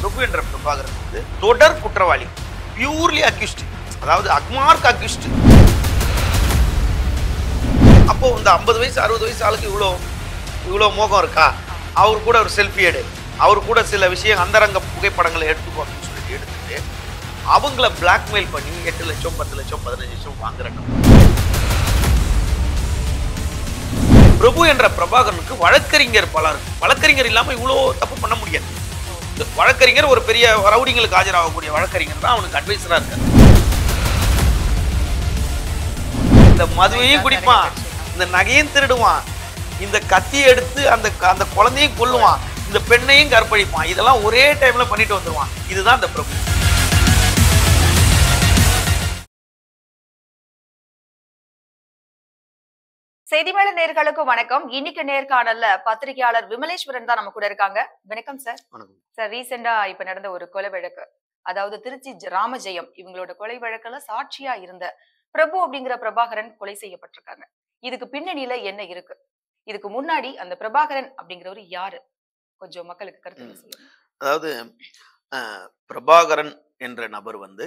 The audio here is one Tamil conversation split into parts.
பிரபு என்ற பிரபாகரன் வந்து தொடர் குற்றவாளி பியூர்லி அக்யூஸ்ட் அதாவது அக்மார்க் அக்யூஸ்ட் அப்போ இந்த ஐம்பது வயசு அறுபது வயசு ஆளுக்கு இவ்வளோ இவ்வளோ மோகம் இருக்கா அவர் கூட ஒரு செல்ஃபி எடு அவர் கூட சில விஷயம் அந்தரங்க புகைப்படங்களை எடுத்துக்கோ அப்படின்னு சொல்லிட்டு எடுத்துட்டு அவங்கள பிளாக்மெயில் பண்ணி எட்டு லட்சம் பத்து லட்சம் பதினஞ்சு லட்சம் வாங்குறாங்க பிரபு என்ற பிரபாகரனுக்கு வழக்கறிஞர் பலர் வழக்கறிஞர் இல்லாம இவ்வளோ தப்பு பண்ண முடியாது இந்த வழக்கறிஞர் ஒரு பெரிய ரவுடிங்களுக்கு ஆஜராகக்கூடிய வழக்கறிஞர் தான் அவனுக்கு அட்வைசரா இருக்காரு இந்த மதுவையும் குடிப்பான் இந்த நகையும் திருடுவான் இந்த கத்தியை எடுத்து அந்த அந்த குழந்தையும் கொல்லுவான் இந்த பெண்ணையும் கற்பழிப்பான் இதெல்லாம் ஒரே டைம்ல பண்ணிட்டு வந்துருவான் இதுதான் இந்த பிரபு செய்திமேள நேர்களுக்கு வணக்கம் இன்னைக்கு நேர்காணல்ல பத்திரிகையாளர் விமலேஸ்வரன் தான் நம்ம கூட இருக்காங்க வணக்கம் சார் வணக்கம். சார் ரீசெண்டா இப்ப நடந்த ஒரு கொலை வழக்கு அதாவது திருச்சி ஜ- ராமஜெயம் இவங்களோட கொலை வழக்குல சாட்சியா இருந்த பிரபு அப்படிங்கிற பிரபாகரன் கொலை செய்யப்பட்டிருக்காங்க இதுக்கு பின்னணியில என்ன இருக்கு இதுக்கு முன்னாடி அந்த பிரபாகரன் அப்படிங்கிறவர் யாரு கொஞ்சம் மக்களுக்கு கருத்து சொல்லுங்க அதாவது அஹ், பிரபாகரன் என்ற நபர் வந்து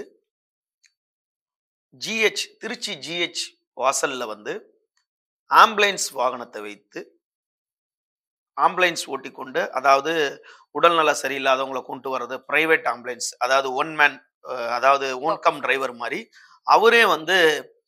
ஜிஹெச் திருச்சி ஜிஹெச் வாசல்ல வந்து ஆம்புலன்ஸ் வாகனத்தை வைத்து ஆம்புலன்ஸ் ஓட்டிக்கொண்டு அதாவது உடல்நல சரியில்லாதவங்களை கொண்டு வர்றது பிரைவேட் ஆம்புலன்ஸ் அதாவது ஒன் மேன் அதாவது ஒன் கம் டிரைவர் மாதிரி அவரே வந்து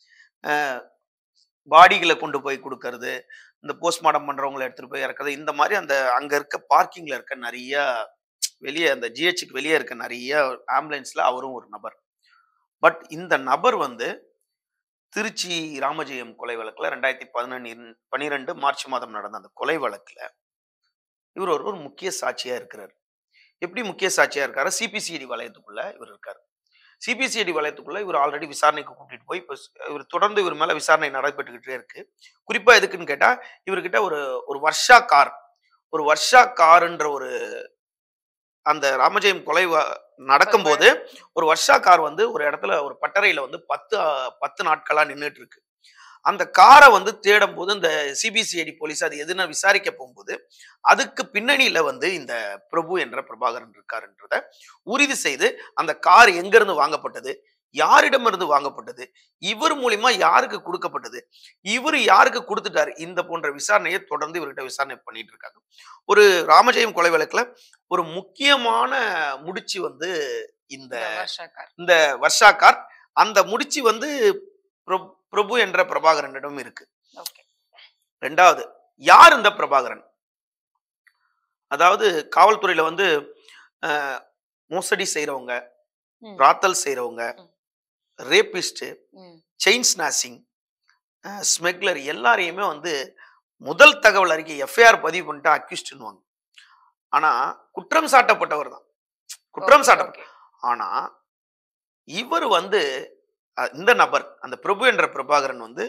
பாடிகளை கொண்டு போய் கொடுக்கறது இந்த போஸ்ட்மார்ட்டம் பண்றவங்களை எடுத்துட்டு போய் இறக்குறது இந்த மாதிரி அந்த அங்க இருக்க பார்க்கிங்ல இருக்க நிறைய வெளியே அந்த ஜிஹெச்சுக்கு வெளியே இருக்க நிறைய ஆம்புலன்ஸ்ல அவரும் ஒரு நபர் பட் இந்த நபர் வந்து திருச்சி ராமஜெயம் கொலை வழக்குல ரெண்டாயிரத்தி பதினொன்னு பன்னிரெண்டு மார்ச் மாதம் நடந்த அந்த கொலை வழக்குல இவர் ஒரு ஒரு முக்கிய சாட்சியா இருக்கிறார் எப்படி முக்கிய சாட்சியா இருக்காரு சிபிசிஐடி வலயத்துக்குள்ள இவர் இருக்காரு சிபிசிஐடி வலயத்துக்குள்ள இவர் ஆல்ரெடி விசாரணைக்கு கூட்டிட்டு போய் இப்போ இவர் தொடர்ந்து இவர் மேல விசாரணை நடைபெற்றுக்கிட்டே இருக்கு குறிப்பா எதுக்குன்னு கேட்டா இவர்கிட்ட ஒரு ஒரு வர்ஷா கார் ஒரு வர்ஷா காருன்ற ஒரு அந்த ராமஜெயம் கொலை வ- நடக்கும்போது ஒரு வர்ஷா கார் வந்து ஒரு இடத்துல ஒரு பட்டறையில வந்து பத்து அஹ், பத்து நாட்களா நின்றுட்டு இருக்கு அந்த காரை வந்து தேடும் போது இந்த சிபிசிஐடி போலீஸ் அது எதுன்னு விசாரிக்க போகும்போது அதுக்கு பின்னணியில வந்து இந்த பிரபு என்ற பிரபாகரன் இருக்காருன்றத உறுதி செய்து அந்த கார் எங்க இருந்து வாங்கப்பட்டது யாரிடமிருந்து வாங்கப்பட்டது இவர் மூலியமா யாருக்கு கொடுக்கப்பட்டது இவர் யாருக்கு கொடுத்துட்டாரு இந்த போன்ற விசாரணையை தொடர்ந்து இவர்கிட்ட விசாரணை பண்ணிட்டு இருக்காங்க ஒரு ராமஜெயம் கொலை வழக்குல ஒரு முக்கியமான முடிச்சு வந்து இந்த இந்த வருஷக்கார் இந்த வர்ஷா கார் அந்த முடிச்சு வந்து பிரபு- பிரபு என்ற பிரபாகரனிடம் இருக்கு ஓகே ரெண்டாவது யார் இந்த பிரபாகரன் அதாவது காவல்துறையில வந்து அஹ், மோசடி செய்றவங்க ம். பிராத்தல் செய்றவங்க ம். ரேபிஸ்ட் ம் செயின் ஸ்நாசிங் ஸ்மெக்லர் எல்லாரையுமே வந்து முதல் தகவல் அறிக்கை எஃப்ஐஆர் பதிவு பண்ணிட்டு அக்யூஸ்டுன்னுவாங்க ஆனா குற்றம் சாட்டப்பட்டவர் தான் குற்றம் Okay, சாட்டப்பட்ட okay. ஆனா இவர் வந்து அஹ், இந்த நபர் அந்த பிரபு என்ற பிரபாகரன் வந்து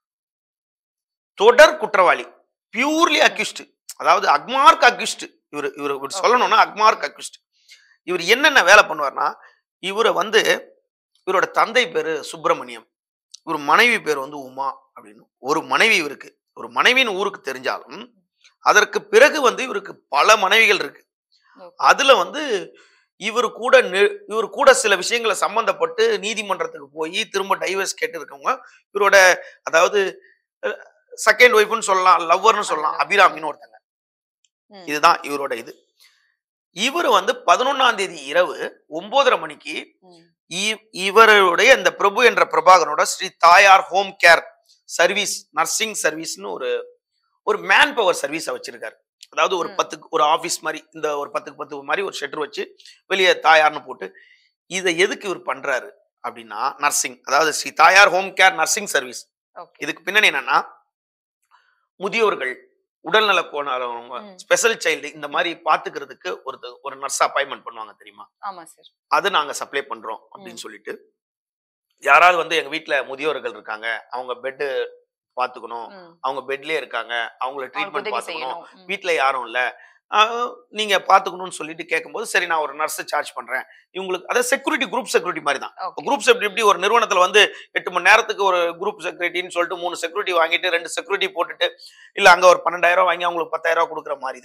தொடர் குற்றவாளி பியூர்லி அக்யூஸ்ட் அதாவது அக்மார்க் அக்யூஸ்ட் இவர் இவர் இவர் Okay. சொல்லணும்னா அக்மார்க் அக்யூஸ்ட் இவர் என்னென்ன வேலை பண்ணுவார்னா இவரை வந்து இவரோட தந்தை பேரு சுப்பிரமணியம் இவர் மனைவி பேர் வந்து உமா அப்படின்னு ஒரு மனைவி இவருக்கு ஒரு மனைவியின் ஊருக்கு தெரிஞ்சாலும் அதற்கு பிறகு வந்து இவருக்கு பல மனைவிகள் இருக்கு Okay. அதுல வந்து இவர் கூட நெ- இவர் கூட சில விஷயங்களை சம்பந்தப்பட்டு நீதிமன்றத்துக்கு போய் திரும்ப டைவர்ஸ் கேட்டு இருக்கவங்க இவரோட அதாவது செகண்ட் ஒய்ஃப்னு சொல்லலாம் லவ்வர்னு சொல்லலாம் ஆமா. அபிராமின்னு ஒருத்தங்க ம். இதுதான் இவரோட இது இவர் வந்து பதினொன்னாம் தேதி இரவு ஒன்பதரை மணிக்கு ம். இ- இவருடைய இந்த பிரபு என்ற பிரபாகரனோட Shri Thayar home care service nursing சர்வீஸ்னு ஒரு ஒரு மேன் பவர் சர்வீஸை வச்சிருக்காரு அதாவது ஒரு ம். பத்துக்கு ஒரு ஆபீஸ் மாதிரி இந்த ஒரு பத்துக்கு பத்து மாதிரி ஒரு ஷெட்டர் வச்சு வெளியே தாயார்னு போட்டு இதை எதுக்கு இவர் பண்றாரு அப்படின்னா நர்சிங் அதாவது Shri Thayar home care nursing service Okay. இதுக்கு பின்னணி என்னன்னா முதியோர்கள் உடல்நல கோணாதவங்க ம். ஸ்பெஷல் சைல்டு இந்த மாதிரி பாத்துக்கிறதுக்கு ஒரு ஒரு நர்ஸ் அப்பாயின்மெண்ட் பண்ணுவாங்க தெரியுமா ஆமா சார் அது நாங்க சப்ளை பண்றோம் அப்படின்னு சொல்லிட்டு யாராவது வந்து எங்க வீட்ல முதியோர்கள் இருக்காங்க அவங்க பெட் பாத்துக்கணும் ம். அவங்க பெட்லயே இருக்காங்க அவங்கள அவங்களுக்கு ட்ரீட்மெண்ட் உதவி பாத்துக்கணும் செய்யணும் ம். வீட்ல யாரும் இல்ல ஆஹ் நீங்க பாத்துக்கணும்னு சொல்லிட்டு கேட்கும்போது சரி நான் ஒரு நர்ஸ் சார்ஜ் பண்றேன் இவங்களுக்கு அதாவது செக்யூரிட்டி குரூப் செக்யூரிட்டி மாதிரி தான் Okay. குரூப் செக்யூரிட்டி எப்படி ஒரு நிறுவனத்துல வந்து எட்டு மணி நேரத்துக்கு ஒரு குரூப் செக்யூரிட்டின்னு சொல்லிட்டு மூணு செக்யூரிட்டி வாங்கிட்டு ரெண்டு செக்யூரிட்டி போட்டுட்டு இல்ல அங்க ஒரு பன்னெண்டாயிரம் ரூபாய் வாங்கி அவங்களுக்கு பத்தாயிரம் ரூபாய் கொடுக்குற மாதிரி தான்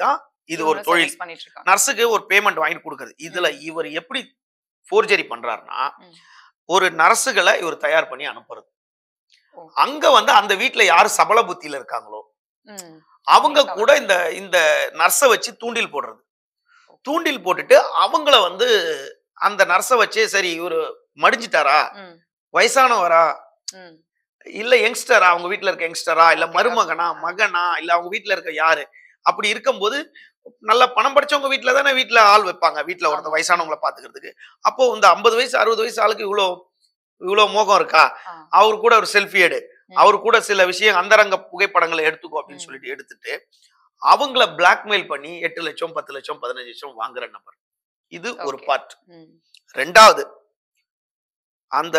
இது ஒரு இவங்களும் தொழில் service பண்ணிட்டு இருக்காங்க நர்ஸுக்கு ஒரு பேமெண்ட் வாங்கி கொடுக்கறது இதுல இவர் எப்படி ஃபோர்ஜரி பண்றாருன்னா ம். ஒரு நர்ஸுகளை இவர் தயார் பண்ணி அனுப்புறது ஓ. அங்க வந்து அந்த வீட்ல யாரு சபல புத்தியில இருக்காங்களோ ம். அவங்க அவங்க கூட இந்த இந்த நர்ஸை வச்சு தூண்டில் போடுறது தூண்டில் போட்டுட்டு அவங்கள வந்து அந்த நர்ஸை வச்சு சரி இவரு மடிஞ்சிட்டாரா ம். வயசானவரா ம். இல்ல யங்ஸ்டரா அவங்க வீட்ல இருக்க யங்ஸ்டரா இல்ல Okay, மருமகனா okay. மகனா இல்ல அவங்க வீட்ல இருக்க யாரு அப்படி இருக்கும்போது நல்ல பணம் படிச்சவங்க வீட்ல தானே வீட்ல ஆள் வைப்பாங்க வீட்ல ஒருத்தர் ஆமா. வயசானவங்கள பாத்துக்கிறதுக்கு அப்போ இந்த ஐம்பது வயசு அறுபது வயசு ஆளுக்கு இவ்வளோ இவ்வளோ மோகம் இருக்கா ஆ. அவர் கூட ஒரு செல்ஃபி எடு ம். அவர் கூட சில விஷயம் அந்தரங்க புகைப்படங்களை எடுத்துக்கோ அப்படின்னு ம். சொல்லிட்டு எடுத்துட்டு அவங்கள பிளாக்மெயில் பண்ணி எட்டு லட்சம் பத்து லட்சம் பதினஞ்சு லட்சம் வாங்குற நபர் இது ஒரு Okay. பார்ட் ம். ரெண்டாவது அந்த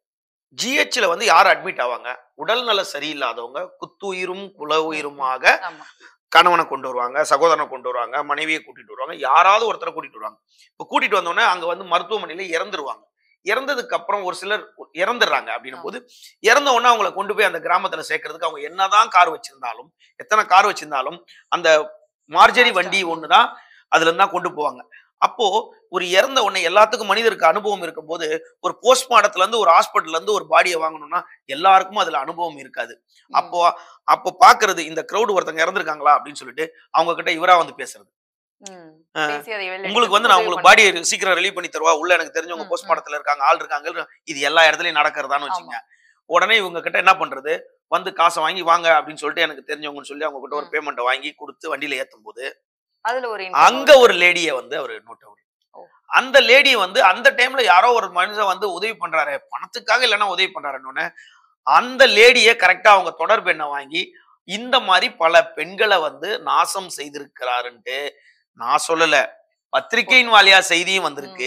ஜிஹெச்ல வந்து யார் அட்மிட் ஆவாங்க உடல்நல சரியில்லாதவங்க குத்துயிரும் குல உயிருமாக ஆமா கணவனை கொண்டு வருவாங்க சகோதரனை கொண்டு வருவாங்க மனைவியை கூட்டிட்டு வருவாங்க யாராவது ஒருத்தரை கூட்டிட்டு வருவாங்க இப்போ கூட்டிட்டு வந்தோடனே அங்க வந்து மருத்துவமனையில இறந்துருவாங்க இறந்ததுக்கு அப்புறம் ஒரு சிலர் இறந்துடுறாங்க அப்படின்னும் போது இறந்த உடனே அவங்கள கொண்டு போய் அந்த கிராமத்துல சேர்க்கறதுக்கு அவங்க என்னதான் கார் வச்சிருந்தாலும் எத்தனை கார் வச்சிருந்தாலும் அந்த மார்ஜரி Last வண்டி ஆ. ஒண்ணுதான் அதுல இருந்தா கொண்டு போவாங்க அப்போ ஒரு இறந்த உடனே எல்லாத்துக்கும் மனிதருக்கு அனுபவம் இருக்கும்போது ஒரு போஸ்ட்மார்ட்டத்துல இருந்து ஒரு ஹாஸ்பிட்டல்ல இருந்து ஒரு பாடியை வாங்கணும்னா எல்லாருக்கும் அதுல அனுபவம் இருக்காது ம். அப்போ அப்போ பாக்குறது இந்த கிரௌடு ஒருத்தங்க இறந்துருக்காங்களா அப்படின்னு சொல்லிட்டு அவங்க கிட்ட இவரா வந்து பேசுறது ம். அஹ், பேசி அதை வெளில உங்களுக்கு வந்து எடுத்து நான் உதவி உங்களுக்கு பாடியை சீக்கிரம் ரிலீவ் பண்ணி தருவா உள்ள எனக்கு தெரிஞ்சவங்க ம், போஸ்ட்மார்ட்டத்துல இருக்காங்க ஆள் இருக்காங்க இது எல்லா இடத்துலயும் நடக்கிறதான்னு ஆமா. வச்சுங்க உடனே இவங்க கிட்ட என்ன பண்றது வந்து காசை வாங்கி வாங்க அப்படின்னு சொல்லிட்டு எனக்கு தெரிஞ்சவங்கன்னு சொல்லி அவங்க கிட்ட ஒரு ம். பேமெண்ட்டை வாங்கி கொடுத்து வண்டியில ஏத்தும் போது அதுல ஒரு அங்க ஒரு லேடிய வந்து அவர் நோட் அவுட் ஓ. அந்த லேடி வந்து அந்த டைம்ல யாரோ ஒரு மனுஷன் வந்து உதவி பண்றாரு பணத்துக்காக இல்லைன்னா உதவி பண்றாருன்னு அந்த லேடிய கரெக்டா அவங்க தொடர்பு எண்ணை வாங்கி இந்த மாதிரி பல பெண்களை வந்து நாசம் செய்திருக்கிறாருன்ட்டு நான் சொல்லல பத்திரிகையின் வாலியா செய்தியும் வந்திருக்கு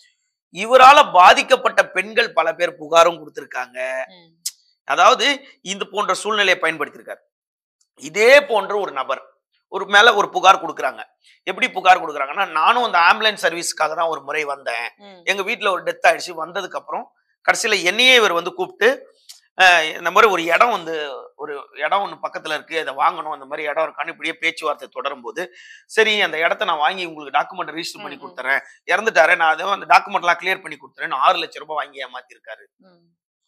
இவரால பாதிக்கப்பட்ட பெண்கள் பல பேர் புகாரும் கொடுத்திருக்காங்க ம். அதாவது இந்த போன்ற சூழ்நிலையை பயன்படுத்தியிருக்காரு இதே போன்ற ஒரு நபர் ஒரு மேல ஒரு புகார் கொடுக்குறாங்க எப்படி புகார் கொடுக்குறாங்கன்னா நானும் அந்த ஆம்புலன்ஸ் சர்வீஸ்க்காக தான் ஒரு முறை வந்தேன் ம். எங்க வீட்ல ஒரு டெத் ஆயிடுச்சு வந்ததுக்கு அப்புறம் கடைசியில என்னையே இவர் வந்து கூப்பிட்டு அஹ், இந்த மாதிரி ஒரு இடம் வந்து ஒரு இடம் ஒன்று பக்கத்துல இருக்கு அதை வாங்கணும் அந்த மாதிரி இடம் இருக்கான்னு இப்படியே பேச்சுவார்த்தை தொடரும் போது சரி அந்த இடத்த நான் வாங்கி உங்களுக்கு டாக்குமெண்ட் ரிஜிஸ்டர் பண்ணி ம், ம். கொடுத்துறேன் இறந்துட்டாரு நான் அதை அந்த டாக்குமெண்ட்லாம் கிளியர் பண்ணி கொடுத்துறேன் ஆறு லட்சம் ரூபாய் வாங்கி ஏமாத்திருக்காரு ம்.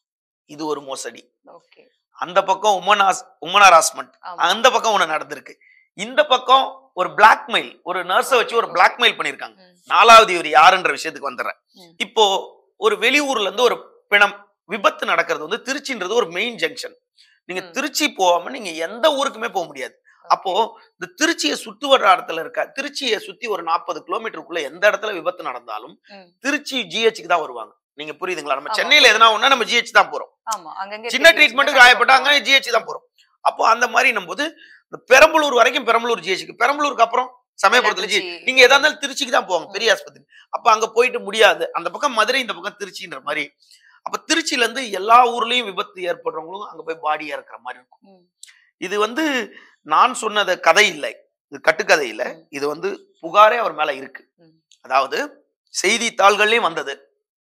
இது ஒரு மோசடி ஓகே அந்த பக்கம் உமன் உமன் ஹராஸ்மெண்ட் ஆமா. அந்த பக்கம் ஒண்ணு நடந்திருக்கு இந்த பக்கம் ஒரு பிளாக்மெயில் ஒரு நர்ஸை வச்சு ஒரு Okay, okay. பிளாக்மெயில் பண்ணிருக்காங்க ம். நாலாவது இவர் யாருன்ற விஷயத்துக்கு வந்துடுறேன் ம். இப்போ ஒரு வெளியூர்ல இருந்து ஒரு பிணம் விபத்து நடக்கிறது வந்து திருச்சின்றது ஒரு மெயின் ஜங்ஷன் நீங்க ம். திருச்சி போகாம நீங்க எந்த ஊருக்குமே போக முடியாது அப்போ இந்த திருச்சியை சுத்து வர இடத்துல இருக்க திருச்சியை சுத்தி ஒரு நாற்பது கிலோமீட்டருக்குள்ள எந்த இடத்துல விபத்து நடந்தாலும் ம். திருச்சி ஜிஹெச்சுக்கு தான் வருவாங்க நீங்க புரியுதுங்களா நம்ம ஆமா. சென்னையில எதனா ஒண்ணா நம்ம ஜிஹெச் தான் போறோம் ஆமா அங்கங்க சின்ன ட்ரீட்மெண்ட்டுக்கு காயப்பட்டாங்க ஜிஹெச் தான் போறோம் அப்போ அந்த மாதிரி போது இந்த பெரம்பலூர் வரைக்கும் பெரம்பலூர் ஜிஹெச்சுக்கு பெரம்பலூருக்கு அப்புறம் சமயபுரத்துல ஜி திருச்சி. நீங்க எதா இருந்தாலும் திருச்சிக்கு தான் போவாங்க பெரிய ஆஸ்பத்திரி அப்ப அங்க போயிட்டு முடியாது அந்த பக்கம் மதுரை இந்த பக்கம் திருச்சின்ற மாதிரி அப்ப திருச்சியில இருந்து எல்லா ஊர்லயும் விபத்து ஏற்படுறவங்களும் அங்க போய் பாடி இறக்குற மாதிரி இருக்கும் ம். இது வந்து நான் சொன்னது கதை இல்லை இது கட்டுக்கதை இல்லை ம். இது வந்து புகாரே அவர் மேல இருக்கு ம். அதாவது செய்தித்தாள்கள்லயும் வந்தது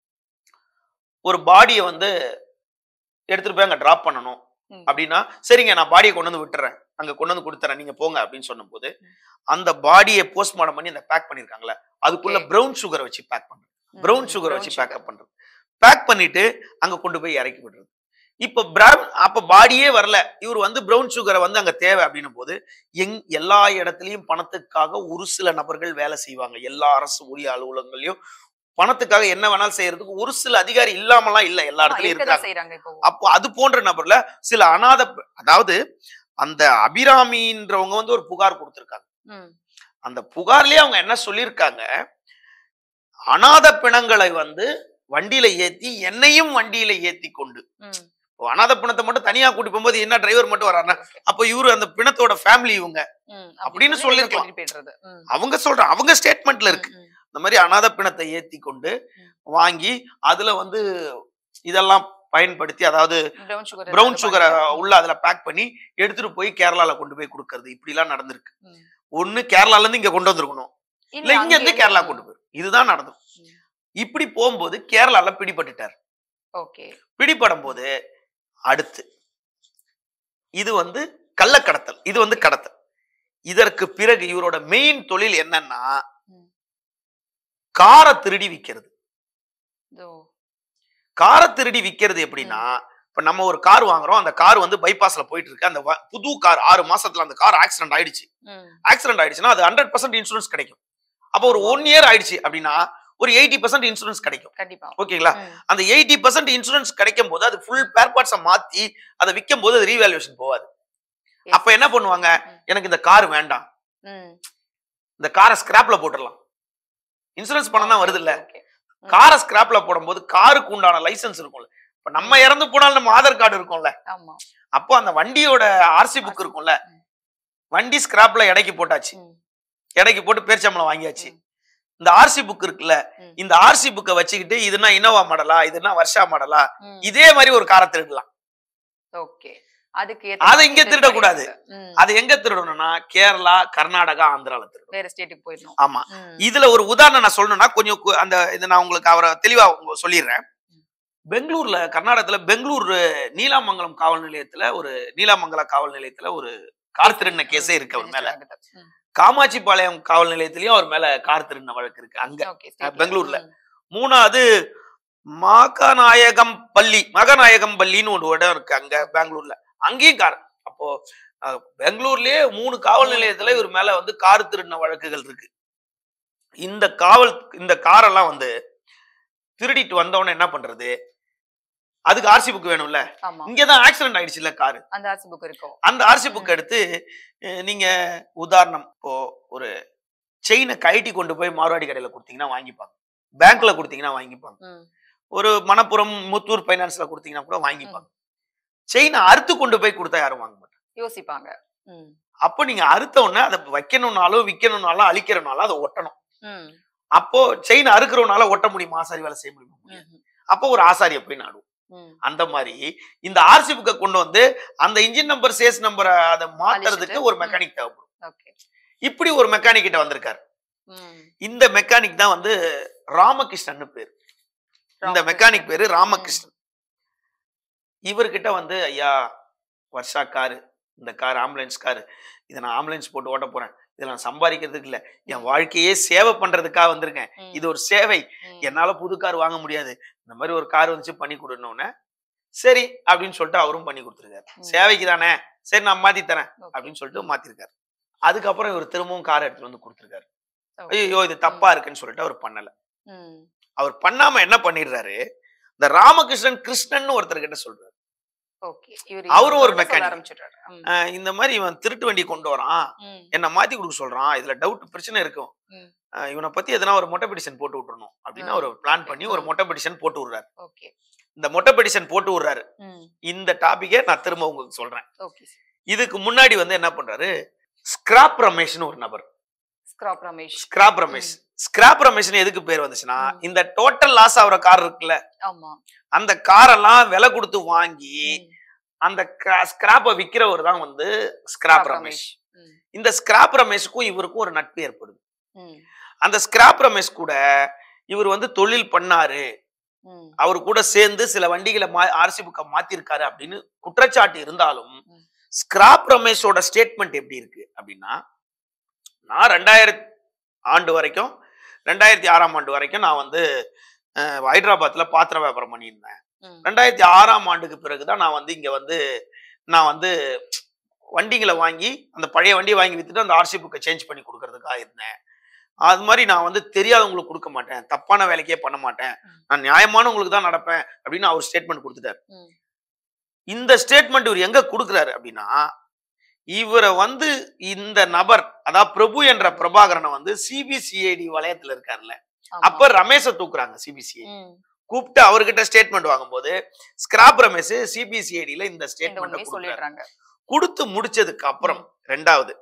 ஒரு பாடியை வந்து எடுத்துட்டு போய் அங்க டிராப் பண்ணணும் ம். அப்படின்னா சரிங்க நான் பாடியை கொண்டு வந்து விட்டுறேன் அங்க கொண்டு வந்து கொடுத்துறேன் நீங்க போங்க அப்படின்னு சொன்னபோது அந்த பாடியை போஸ்ட்மார்ட்டம் பண்ணி அந்த பேக் பண்ணிருக்காங்களே அதுக்குள்ள Okay. பிரவுன் சுகரை வச்சு பேக் பண்றது ம். பிரவுன் சுகரை brown வச்சு sugar. பேக்கப் பண்றது பேக் பண்ணிட்டு அங்க கொண்டு போய் இறக்கி விடுறது இப்ப பிரவுன் அப்ப பாடியே வரல இவர் வந்து பிரவுன் சுகரை வந்து அங்க தேவை அப்படின்னும் போது எங் எல்லா இடத்துலயும் பணத்துக்காக ஒரு சில நபர்கள் வேலை செய்வாங்க எல்லா அரசு ஊழிய அலுவலகங்களையும் பணத்துக்காக என்ன வேணாலும் செய்யறதுக்கு ஒரு சில அதிகாரி இல்லாமலாம் இல்ல எல்லா ஆ, இடத்துலயும் இருக்கதான் இருக்காங்க செய்றாங்க இப்போ அப்போ அது போன்ற நபர்ல சில அனாத பெ- அதாவது அந்த அபிராமின்றவங்க வந்து ஒரு புகார் கொடுத்திருக்காங்க ம். அந்த புகார்லயே அவங்க என்ன சொல்லியிருக்காங்க அனாத பிணங்களை வந்து வண்டியில ஏத்தி என்னையும் வண்டியில ஏத்தி கொண்டு ம். இப்போ அனாத பிணத்தை மட்டும் தனியா கூட்டி போகும்போது என்ன டிரைவர் மட்டும் வர்றாருன்னா அப்போ இவரு அந்த பிணத்தோட ஃபேமிலி இவங்க ம். அப்படின்னு சொல்லி இவங்க சொல்லிருக்கலாம். கூட்டிட்டு போயிடுறது. ம். அவங்க சொல்ற அவங்க ஸ்டேட்மெண்ட்ல இருக்கு ம், ம். இந்த மாதிரி அனாத பிணத்தை ஏத்தி கொண்டு ம். வாங்கி அதுல வந்து இதெல்லாம் பயன்படுத்தி அதாவது brown sugar பிரவுன் ஏதாவது சுகரை பண்ணி- உள்ள அதுல பேக் பண்ணி எடுத்துட்டு போய் கேரளால கொண்டு போய் கொடுக்கறது இப்படி எல்லாம் நடந்திருக்கு ம். ஒண்ணு கேரளால இருந்து இங்க கொண்டு வந்திருக்கணும் இல்ல இல்ல, இங்க இருந்து அங்கேயே- கேரளா கொண்டு போய் இதுதான் நடந்தது ம். இப்படி போகும்போது கேரளால பிடிபட்டுட்டார் ஓகே பிடிபடும் போது அடுத்து இது வந்து கள்ளக்கடத்தல் இது வந்து கடத்தல் இதற்கு பிறகு இவரோட மெயின் தொழில் என்னன்னா ம். காரை திருடி விக்கிறது இதோ காரை திருடி விக்கிறது எப்படின்னா இப்ப நம்ம ஒரு கார் வாங்குறோம் அந்த கார் வந்து பைபாஸ்ல போயிட்டு இருக்கு அந்த வ- புது கார் ஆறு மாசத்துல அந்த கார் ஆக்சிடென்ட் ஆயிடுச்சு ம் ஆக்சிடென்ட் ஆயிடுச்சுன்னா அது ஹண்ட்ரட் பர்சன்ட் இன்சூரன்ஸ் கிடைக்கும் அப்போ ஒரு ஒன் இயர் ஆயிடுச்சு அப்படின்னா ஒரு எயிட்டி பர்சன்ட் இன்சூரன்ஸ் கிடைக்கும் கண்டிப்பா ஓகேங்களா ம், அந்த எயிட்டி பர்சன்ட் இன்சூரன்ஸ் கிடைக்கும் போது அது ஃபுல் பேர் பார்ட்ஸை மாத்தி அதை விற்கும் போது அது ரீவேல்யூஷன் போகாது yes. அப்ப என்ன பண்ணுவாங்க ம். எனக்கு இந்த கார் வேண்டாம் ம். இந்த காரை ஸ்கிராப்ல போட்டுடலாம் இன்சூரன்ஸ் பணம் தான் வருது இல்ல Okay. காரை ஸ்கிராப்ல போடும்போது காருக்கு உண்டான லைசென்ஸ் இருக்கும்ல இப்ப நம்ம இறந்து போனாலும் நம்ம ஆதார் கார்டு இருக்கும்ல ஆமா அப்போ அந்த வண்டியோட ஆர்சி புக் இருக்கும்ல ம். வண்டி ஸ்கிராப்ல எடைக்கு போட்டாச்சு ம், எடைக்கு போட்டு பேர்ச்சம்பளம் வாங்கியாச்சு ம். இந்த ஆர்சி புக் இருக்குல்ல ம். இந்த ஆர்சி புக்கை வச்சுக்கிட்டு இதுனா இனோவா மாடலா இதுனா வர்ஷா மாடலா ம். இதே மாதிரி ஒரு காரை திருடலாம் ஓகே அதுக்கு அதை இங்க திருடக்கூடாது. ம். அது எங்க திருடணும்னா கேரளா கர்நாடகா ஆந்திரால திருடணும் வேற ஸ்டேட்டுக்கு போயிடணும் ஆமா ம். இதுல ஒரு உதாரணம் நான் சொல்லணும்னா கொஞ்சம் கு- அந்த இது நான் உங்களுக்கு அவரை தெளிவா உங்க- சொல்லிடுறேன் பெங்களூர்ல கர்நாடகத்துல பெங்களூர் நீலாமங்கலம் காவல் நிலையத்துல ஒரு நீலாமங்கலம் காவல் நிலையத்துல ஒரு கார் திருடின கேஸே இருக்கு அவர் மேல register ஆகுது. ம். காமாட்சிபாளையம் காவல் நிலையத்திலயும் அவர் மேல கார் திருடின வழக்கு இருக்கு அங்க Okay, state ல. பெங்களூர்ல. ம். மூணாவது மாகநாயகம் பள்ளி மகநாயகம் பள்ளின்னு ஒரு இடம் இருக்கு அங்க பெங்களூர்ல அங்கேயும் கார் அப்போ அஹ், பெங்களூர்லயே மூணு காவல் நிலையத்துல இவர் மேல வந்து கார் திருடின வழக்குகள் இருக்கு இந்த காவல் இந்த காரெல்லாம் வந்து திருடிட்டு வந்தவன என்ன பண்றது அதுக்கு ஆர்சி புக் வேணும்ல ஆமா இங்கதான் ஆக்சிடென்ட் ஆயிடுச்சுல்ல காரு அந்த ஆர்சி புக் இருக்கும் அந்த ஆர்சி புக் எடுத்து அஹ், நீங்க உதாரணம் இப்போ ஒரு செயினை கழட்டி கொண்டு போய் மார்வாடி கடையில கொடுத்தீங்கன்னா வாங்கிப்பாங்க பேங்க்ல கொடுத்தீங்கன்னா வாங்கிப்பாங்க ம். ஒரு மணப்புரம் முத்தூர் பைனான்ஸ்ல கொடுத்தீங்கன்னா கூட வாங்கிப்பாங்க செயினை அறுத்து கொண்டு போய் கொடுத்தா யாரும் வாங்க மாட்டாங்க யோசிப்பாங்க ம். அப்போ நீங்க அறுத்த உடனே அதை வைக்கணும்னாலும் விற்கணும்னாலும் அழிக்கிறனாலும் அதை ஒட்டணும் ம். அப்போ செயின் அறுக்கிறவனால ஒட்ட முடியுமா ஆசாரி வேலை செய்ய முடியுமா முடியாது. ம். அப்போ ஒரு ஆசாரியை போய் நாடுவோம் ம். அந்த மாதிரி இந்த ஆர்சி புக்கை கொண்டு வந்து அந்த இன்ஜின் நம்பர் சேஸ் நம்பரை அதை மாத்துறதுக்கு அழிச்சிட்டு, ஒரு ம். மெக்கானிக் தேவைப்படும் ஓகே இப்படி ஒரு மெக்கானிக் கிட்ட வந்திருக்காரு ம். இந்த மெக்கானிக் தான் வந்து ராமகிருஷ்ணன் பேர் இந்த ராமகிருஷ்ணன். மெக்கானிக் பேரு ராமகிருஷ்ணன் இவர்கிட்ட வந்து ஐயா வர்ஷா காரு இந்த கார் ஆம்புலன்ஸ் காரு இதை நான் ஆம்புலன்ஸ் போட்டு ஓட்ட போறேன் இதை நான் சம்பாதிக்கிறதுக்கு இல்ல என் வாழ்க்கையே சேவை பண்றதுக்காக வந்திருக்கேன் ம். இது ஒரு சேவை ம். என்னால புது கார் வாங்க முடியாது இந்த மாதிரி ஒரு கார் வந்துச்சு பண்ணி கொடுனோன்னு சரி அப்படின்னு சொல்லிட்டு அவரும் பண்ணி கொடுத்துருக்காரு ம். சேவைக்கு தானே சரி நான் மாத்தி தரேன் Okay. அப்படின்னு சொல்லிட்டு மாத்திருக்காரு அதுக்கப்புறம் இவர் திரும்பவும் கார் எடுத்துட்டு வந்து கொடுத்துருக்காரு Okay. ஐயோ இது தப்பா இருக்குன்னு சொல்லிட்டு அவர் பண்ணல ம். அவர் பண்ணாம என்ன பண்ணிடுறாரு இந்த ராமகிருஷ்ணன் கிருஷ்ணன் ஒருத்தர் கிட்ட சொல்றாரு ஓகே இவரு அவரும் ஒரு சொல்ல mechanic. ஆரம்பிச்சிடுறாரு. ம். "அஹ், இந்த மாதிரி இவன் திருட்டு வண்டி கொண்டு வரான் ம். என்ன மாத்தி கொடுக்க சொல்றான் இதுல டவுட் பிரச்சனை இருக்கும் ம். அஹ், இவனை பத்தி எதனா ஒரு மொட்டை பெடிஷன் போட்டு விட்டுறணும் அப்படின்னு ம். அவர் பிளான் பண்ணி ஒரு ம். மொட்டை பெடிஷன் போட்டு விடுறாரு ஓகே இந்த மொட்டை பெடிஷன் போட்டு விடுறாரு ம். இந்த டாபிக்கே நான் திரும்ப உங்களுக்கு சொல்றேன் ஓகே இதுக்கு முன்னாடி வந்து என்ன பண்றாரு ஸ்கிராப் ரமேஷ்னு ஒரு நபர் scrap Ramesh scrap Ramesh scrap ரமேஷ்னு எதுக்கு பேர் வந்துச்சுன்னா ம். இந்த டோட்டல் லாஸ் ஆகுற கார் இருக்குல்ல ஆமா அந்த காரெல்லாம் விலை கொடுத்து வாங்கி ம். அந்த ஸ்கிராப்பை விக்கிறவர் தான் வந்து ஸ்கிராப் ரமேஷ் ம். இந்த ஸ்கிராப் ரமேஷுக்கும் இவருக்கும் ஒரு நட்பு ஏற்படுது ம். அந்த ஸ்கிராப் ரமேஷ் கூட இவர் வந்து தொழில் பண்ணாரு ம். அவர் கூட சேர்ந்து சில வண்டிகளை மா ஆர்சி புக்கை மாத்திருக்காரு அப்படின்னு குற்றச்சாட்டு இருந்தாலும் ம். ஸ்கிராப் ரமேஷோட ஸ்டேட்மெண்ட் எப்படி இருக்கு அப்படின்னா நான் ரெண்டாயிரத்தி ஆண்டு வரைக்கும் ரெண்டாயிரத்தி ஆறாம் ஆண்டு வரைக்கும் நான் வந்து அஹ், ஹைதராபாத்ல பாத்திர வியாபாரம் பண்ணியிருந்தேன் ம். ரெண்டாயிரத்தி ஆறாம் ஆண்டுக்கு பிறகுதான் நான் வந்து இங்க வந்து நான் வந்து வண்டிங்களை வாங்கி அந்த பழைய வண்டியை வாங்கி வித்துட்டு அந்த ஆர்சி புக்கை சேஞ்ச் பண்ணி கொடுக்கறதுக்காக இருந்தேன் அது மாதிரி நான் வந்து தெரியாதவங்களுக்கு கொடுக்க மாட்டேன் தப்பான வேலைக்கே பண்ண மாட்டேன் நான் நியாயமானவங்களுக்கு தான் நடப்பேன் அப்படின்னு அவர் ஸ்டேட்மெண்ட் கொடுத்துட்டாரு ம். இந்த ஸ்டேட்மெண்ட் இவர் எங்க கொடுக்குறாரு அப்படின்னா இவரை வந்து இந்த நபர் அதாவது பிரபு என்ற பிரபாகரனை வந்து சிபிசிஐடி வலயத்துல இருக்காருல்ல ஆமா. அப்ப ரமேஷை தூக்குறாங்க சிபிசிஐ ம். கூப்பிட்டு அவர்கிட்ட ஸ்டேட்மெண்ட் வாங்கும்போது ஸ்கிராப் ரமேஷ் சிபிசிஐடியில இந்த இந்த ஸ்டேட்மெண்ட் உண்மையை கொடுக்குறாரு சொல்லிடுறாங்க கொடுத்து முடிச்சதுக்கு அப்புறம் ரெண்டாவது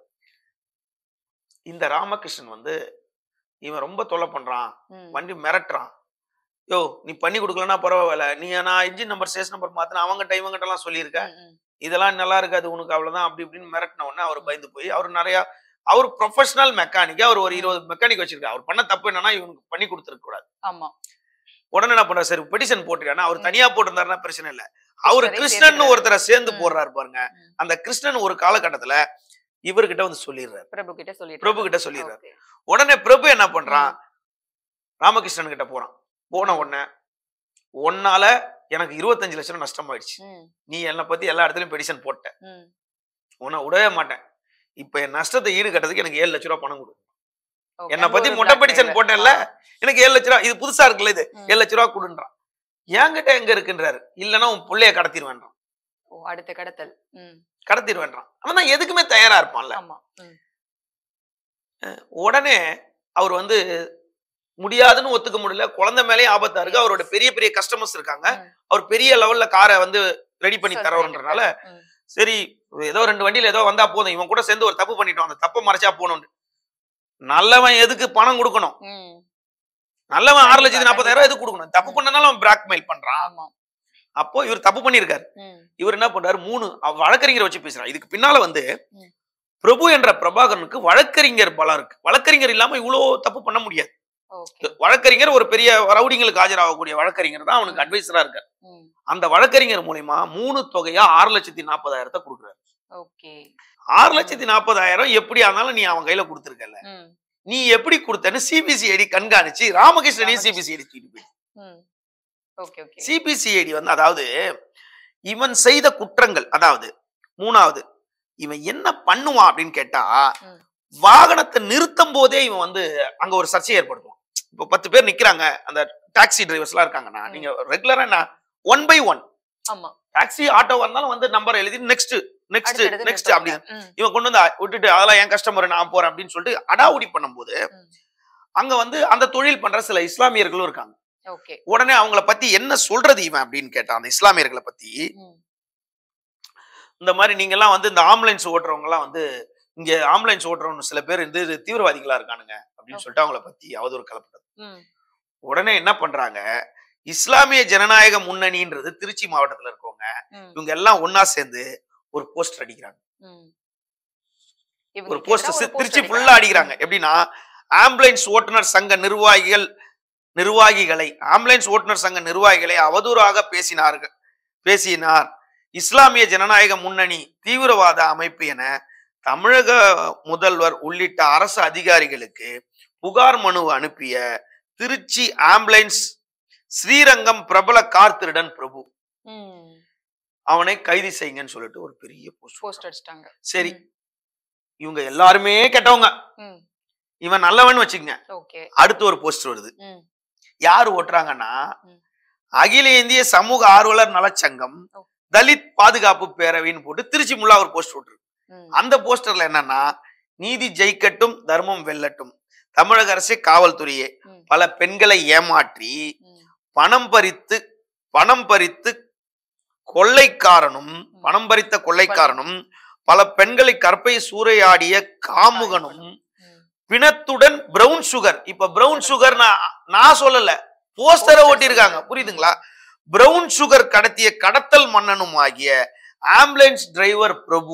இந்த ராமகிருஷ்ணன் வந்து இவன் ரொம்ப தொல்லை பண்றான் ம். வண்டி மிரட்டுறான் யோ நீ பண்ணி கொடுக்கலன்னா பரவாயில்ல நீ நான் இன்ஜின் நம்பர் சேஸ் நம்பர் மாத்தின அவங்ககிட்ட இவங்ககிட்ட எல்லாம் சொல்லியிருக்க ம், ம். இதெல்லாம் நல்லா இருக்காது உனக்கு அவ்வளவுதான் அப்படி இப்படின்னு மிரட்டின உடனே அவர் பயந்து போய் அவர் நிறைய அவர் ப்ரொஃபஷனல் மெக்கானிக் அவர் ஒரு இருபது மெக்கானிக் வச்சிருக்காரு அவர் பண்ண தப்பு என்னன்னா இவனுக்கு பண்ணி கொடுத்துருக்க கூடாது ஆமா உடனே என்ன பண்றாரு சரி பெட்டிஷன் போட்டுருக்காருன்னா அவர் ம். தனியா போட்டிருந்தாருன்னா பிரச்சனை இல்ல அவரு கிருஷ்ணரை கிருஷ்ணன் சேர்த்துக்கிறாரு. ஒருத்தரை சேர்ந்து ம். போடுறாரு பாருங்க ம். அந்த கிருஷ்ணன் ஒரு காலகட்டத்துல இவர்கிட்ட வந்து சொல்லிடுறாரு பிரபு கிட்ட சொல்லிட்டு பிரபு கிட்ட சொல்லிடுறாரு Okay. உடனே பிரபு என்ன பண்றான் ராமகிருஷ்ணன் கிட்ட போறான் போன உடனே உன்னால எனக்கு இருபத்தஞ்சு லட்சம் ரூபா நஷ்டமாயிடுச்சு ம், நீ என்னை பத்தி எல்லா இடத்துலயும் பெடிஷன் போட்ட ம். உன்னை விடவே மாட்டேன் இப்ப என் நஷ்டத்தை ஈடு கட்டுறதுக்கு எனக்கு ஏழு லட்ச ரூபா பணம் கொடு Okay. என்னை அங்க பத்தி ஒரு மொட்டை black பெடிஷன் driver. போட்டேன்ல ஆ. எனக்கு ஏழு லட்ச ரூபா இது புதுசா இருக்குல்ல இது ம். ஏழு லட்ச ரூபா கொடுன்றான் என்கிட்ட எங்க இருக்குன்றாரு இல்லைன்னா உன் புள்ளைய கடத்திடுவேன்றான் ஓ, அடுத்த கடத்தல் ம், கடத்திடுவேன்றான் அவன் தான் எதுக்குமே தயாரா இருப்பான்ல ஆமா ம், உடனே அவர் வந்து முடியாதுன்னு ஒத்துக்க முடியல குழந்தை மேலேயும் ஆபத்தா இருக்கு அவரோட பெரிய பெரிய கஸ்டமர்ஸ் இருக்காங்க ம். அவர் பெரிய லெவல்ல காரை வந்து ரெடி பண்ணி Sell தரவன்றனால ம், சரி ஏதோ ரெண்டு வண்டியில ஏதோ வந்தா போதும் இவன் கூட சேர்ந்து ஒரு தப்பு பண்ணிட்டோம் அந்த தப்பை மறைச்சா போகணும் நல்லவன் எதுக்கு பணம் கொடுக்கணும் ம், நல்லவன் ஆறு லட்சத்தி கண்டிப்பா, நாற்பதாயிரம் எதுக்கு கொடுக்கணும் தப்பு பண்ணனால அவன் பிளாக்மெயில் பண்றான் ஆமா அப்போ இவர் தப்பு பண்ணியிருக்காரு ம், இவர் என்ன பண்றாரு மூணு அவ- வழக்கறிஞரை வச்சு பேசுறாரு இதுக்கு பின்னால வந்து ம். பிரபு என்ற பிரபாகரனுக்கு வழக்கறிஞர் பலம் இருக்கு வழக்கறிஞர் இல்லாம இவ்வளோ தப்பு பண்ண முடியாது ஓகே வழக்கறிஞர் ஒரு பெரிய ரவுடிங்களுக்கு ஆஜராகக்கூடிய வழக்கறிஞர் தான் அவனுக்கு அட்வைசரா இருக்காரு ம், அந்த வழக்கறிஞர் மூலியமா மூணு தொகையா ஆறு லட்சத்தி நாற்பதாயிரத்தை கொடுக்குறாரு ஓகே ஆறு லட்சத்தி நாற்பதாயிரம் எப்படி ஆனாலும் நீ அவன் கையில கொடுத்துருக்கல ம், நீ எப்படி கொடுத்தன்னு சிபிசிஐடி கண்காணிச்சு ராமகிருஷ்ணனையும் சிபிசிஐடி தூக்கிட்டு போயிடுச்சு ம். ஓகே ஓகே சிபிசிஐடி வந்து அதாவது இவன் செய்த குற்றங்கள் அதாவது மூணாவது இவன் என்ன பண்ணுவான் அப்படின்னு கேட்டா ம். வாகனத்தை நிறுத்தும் போதே இவன் வந்து அங்க ஒரு சர்ச்சை ஏற்படுத்துவான் இப்போ பத்து பேர் நிக்கிறாங்க அந்த டாக்ஸி டிரைவர்ஸ் எல்லாம் இருக்காங்கன்னா ம். நீங்க ரெகுலரா என்ன ஒன் பை ஒன் ஆமா டாக்ஸி ஆட்டோ வந்தாலும் வந்து நம்பர் எழுதி நெக்ஸ்ட் நெக்ஸ்ட் அடுத்தடுத்து நெக்ஸ்ட் அப்படி நிறுத்துவாங்க. ம், இவன் கொண்டு வந்து விட்டுட்டு அதெல்லாம் என் கஸ்டமர் நான் போறேன் அப்படின்னு சொல்லிட்டு அடாவுடி பண்ணும்போது ம். அங்க வந்து அந்த தொழில் பண்ற சில இஸ்லாமியர்களும் இருக்காங்க ஓகே உடனே அவங்கள பத்தி என்ன சொல்றது இவன் அப்படின்னு கேட்டான் அந்த இஸ்லாமியர்களை பத்தி ம், இந்த மாதிரி நீங்க எல்லாம் வந்து இந்த ஆம்புலன்ஸ் ஓட்டுறவங்க எல்லாம் வந்து இங்க ஆம்புலன்ஸ் ஓட்டுறவங்க சில பேர் வந்து தீவிரவாதிகளா இருக்கானுங்க அப்படின்னு சொல்லிட்டு அவங்கள பத்தி அவதூறு கலப்பட்டது ம், உடனே என்ன பண்றாங்க இஸ்லாமிய ஜனநாயக முன்னணின்றது திருச்சி மாவட்டத்துல இருக்கவங்க ம், இவங்க எல்லாம் ஒன்னா சேர்ந்து ஒரு போஸ்டர் அடிக்கிறாங்க ம். ஒரு இவங்களுக்கு போஸ்டர் எதிரா ஒரு திருச்சி poster ஃபுல்லா அடிக்கிறாங்க எப்படின்னா ஆம்புலன்ஸ் ஓட்டுநர் சங்க நிர்வாகிகள் நிர்வாகிகளை ஆம்புலன்ஸ் ஓட்டுநர் சங்க நிர்வாகிகளை அவதூறாக பேசினார்கள் பேசினார் இஸ்லாமிய ஜனநாயக முன்னணி தீவிரவாத அமைப்பு என தமிழக முதல்வர் உள்ளிட்ட அரசு அதிகாரிகளுக்கு புகார் மனு அனுப்பிய திருச்சி ஆம்புலன்ஸ் ஸ்ரீரங்கம் பிரபல கார் திருடன் பிரபு ம், அவனை கைது செய்யுங்கன்னு சொல்லிட்டு ஒரு பெரிய போஸ்ட் போஸ்ட் அடிச்சிட்டாங்க சரி இவங்க எல்லாருமே கெட்டவங்க ம், இவன் நல்லவன் வச்சுக்கங்க ஓகே அடுத்து ஒரு போஸ்டர் வருது ம், யார் ஓட்டுறாங்கன்னா ம். அகில இந்திய சமூக ஆர்வலர் நலச்சங்கம் ஓ. தலித் பாதுகாப்பு பேரவைன்னு போட்டு திருச்சி முல்லா ஒரு போஸ்டர் விட்டுருக்கு ம், அந்த போஸ்டர்ல என்னன்னா நீதி ஜெயிக்கட்டும் தர்மம் வெல்லட்டும் தமிழக அரசு காவல்துறையே ம், பல பெண்களை ஏமாற்றி ம், பணம் பறித்து பணம் பறித்து கொள்ளைக்காரனும் பணம் பறித்த கொள்ளைக்காரனும் பல பெண்களை கற்பை சூறையாடிய காமுகனும் ம். பிணத்துடன் பிரவுன் சுகர் இப்ப பிரவுன் சுகர் நான் நான் சொல்லல போஸ்டரை Poster ஒட்டியிருக்காங்க சொல்லுங்க. புரியுதுங்களா பிரவுன் சுகர் கடத்திய கடத்தல் மன்னனும் ஆகிய ஆம்புலன்ஸ் டிரைவர் பிரபு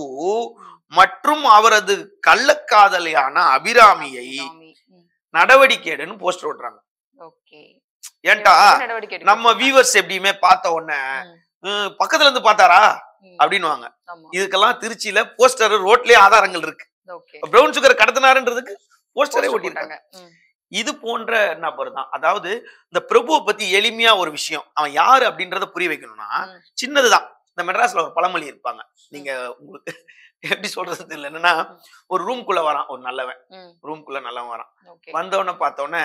மற்றும் அவரது கள்ளக்காதலியான அபிராமியை சாமி. ம், நடவடிக்கைடுன்னு போஸ்டர் ஓட்டுறாங்க ஓகே ஏன்டா இவங்க நடவடிக்கை எடுக்க நம்ம சொல்றாங்க. வியூவர்ஸ் எப்படியுமே பார்த்த உடனே ம், "ஹம், பக்கத்துல இருந்து பார்த்தாரா ம், அப்படின்னுவாங்க ஆமா இதுக்கெல்லாம் திருச்சியில போஸ்டர் ரோட்லயே ஆதாரங்கள் இருக்கு ஓகே பிரவுன் சுகர் கடத்தினாருன்றதுக்கு போஸ்டரே போஸ்டர் ஒட்டியிருக்காங்க போட்டாங்க. ம், இது போன்ற நபர் தான் அதாவது இந்த பிரபுவை பத்தி எளிமையா ஒரு விஷயம் அவன் யாரு அப்படின்றத புரிய வைக்கணும்னா ம். சின்னதுதான் இந்த மெட்ராஸ்ல ஒரு பழமொழி இருப்பாங்க நீங்க உங்களுக்கு எப்படி சொல்றது தெரியல என்னன்னா ஒரு ரூம்குள்ள வரான் ஒரு நல்லவன் ம், ரூம்குள்ள நல்லவன் வரான் ஓகே வந்தவன பார்த்தோன்னே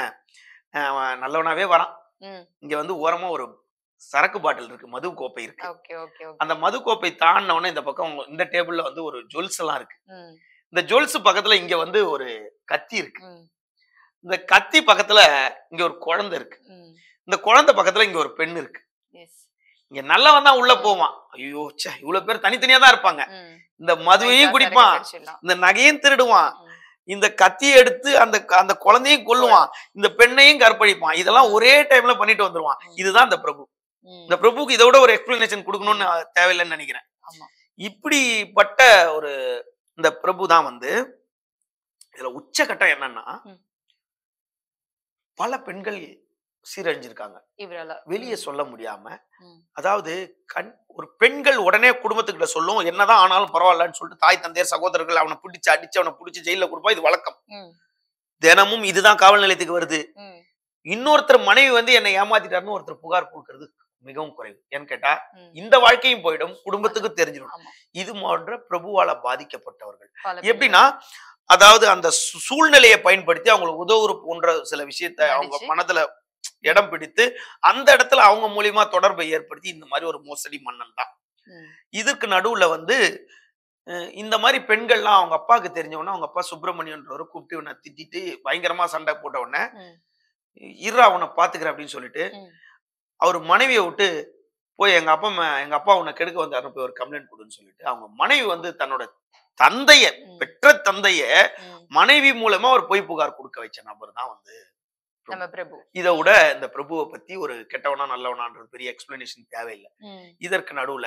அவன் நல்லவனாவே வரான் ம், இங்க வந்து ஓரமா ஒரு சரக்கு பாட்டில் இருக்கு மது கோப்பை இருக்கு ஓகே ஓகே ஓகே அந்த மது கோப்பை தாண்டின உடனே இந்த பக்கம் இந்த டேபிள்ல வந்து ஒரு ஜுவல்ஸ் எல்லாம் இருக்கு ம், இந்த ஜுவல்ஸ் பக்கத்துல இங்க வந்து ஒரு கத்தி இருக்கு ம், இந்த கத்தி பக்கத்துல இங்க ஒரு குழந்தை இருக்கு ம், இந்த குழந்தை பக்கத்துல இங்க ஒரு பெண் இருக்கு yes. இங்க நல்லவன் தான் உள்ள போவான் ஐயோ ச்சே இவ்வளவு பேர் தனித்தனியா தான் இருப்பாங்க ம், இந்த மதுவையும் லைட்டா குடிப்பான் சரக்கு அடிச்சிடலாம். இந்த நகையும் திருடுவான் ம், இந்த கத்தியை எடுத்து அந்த அந்த குழந்தையும் கொல்லுவான் இந்த பெண்ணையும் கற்பழிப்பான் இதெல்லாம் ஒரே டைம்ல பண்ணிட்டு வந்துருவான் ம். இதுதான் இந்த பிரபு ம், இந்த பிரபுக்கு இதை விட ஒரு எக்ஸ்பிளனேஷன் கொடுக்கணும்னு தேவையில்லைன்னு நினைக்கிறேன் ஆமா இப்படிப்பட்ட ஒரு இந்த பிரபு தான் வந்து இதுல உச்சகட்டம் என்னன்னா ம். பல பெண்கள் சீரழிஞ்சிருக்காங்க இவரால வெளியே சொல்ல முடியாம ம். அதாவது கண் ஒரு பெண்கள் உடனே குடும்பத்துக்கிட்ட சொல்லும் என்னதான் ஆனாலும் பரவாயில்லன்னு சொல்லிட்டு தாய் தந்தையர் சகோதரர்கள் அவனை பிடிச்சு அடிச்சு அவனை பிடிச்சி ஜெயில கொடுப்பா இது வழக்கம் ம், தினமும் இதுதான் காவல் நிலையத்துக்கு வருது ம், இன்னொருத்தர் மனைவி வந்து என்னை ஏமாத்திட்டாருன்னு ஒருத்தர் புகார் கொடுக்கறது மிகவும் குறைவு ஏன்னு கேட்டா ம். இந்த வாழ்க்கையும் போயிடும் குடும்பத்துக்கு தெரிஞ்சிடும் ஆமா. இது போன்ற பிரபுவால பாதிக்கப்பட்டவர்கள் பல பெண்கள். எப்படின்னா அதாவது அந்த சூ- சூழ்நிலையை பயன்படுத்தி அவங்களுக்கு உதவுற போன்ற சில விஷயத்த அவங்க நடிச்சு. மனதுல இடம் பிடித்து அந்த இடத்துல அவங்க மூலியமா தொடர்பை ஏற்படுத்தி இந்த மாதிரி ஒரு மோசடி மன்னன் தான் ம், இதுக்கு நடுவுல வந்து அஹ், இந்த மாதிரி பெண்கள்லாம் அவங்க அப்பாவுக்கு தெரிஞ்ச அவங்க அப்பா சுப்பிரமணியன்றவரை கூப்பிட்டு இவனை திட்டிட்டு பயங்கரமா சண்டை போட்ட உடனே ம், இருறா அவனை பாத்துக்கிறேன் அப்படின்னு சொல்லிட்டு ம். அவர் மனைவியை விட்டு போய் எங்க அப்பா ம- எங்க அப்பா உன்னை கெடுக்க வந்தாருன்னு போய் ஒரு கம்ப்ளைண்ட் கொடுன்னு சொல்லிட்டு அவங்க மனைவி வந்து தன்னோட தந்தைய ம், பெற்ற தந்தைய ம். மனைவி மூலமா ஒரு பொய் புகார் கொடுக்க வச்ச நபர் தான் வந்து நம்ம பிரபு இதை விட இந்த பிரபுவை பத்தி ஒரு கெட்டவனா நல்லவனான்றது பெரிய எக்ஸ்பிளனேஷன் தேவையில்லை ம், இதற்கு நடுவுல